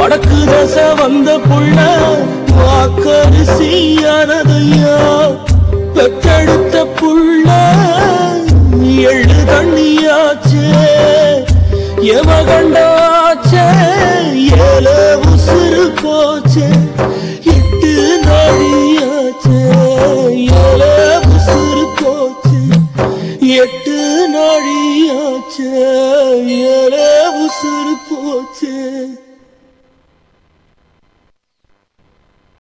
வடக்கு தச வந்த புள்ள வாக்கரிசியானதையா பெற்றெடுத்த புள்ள எள்ளு தண்ணியாச்சே எமகண்டாச்சே ஏல உசுறு போச்சே எட்டு நாடியாச்சே ஏல உசுறு போச்சே எட்டு நாடியாச்சே ஏல உசுறு போச்சே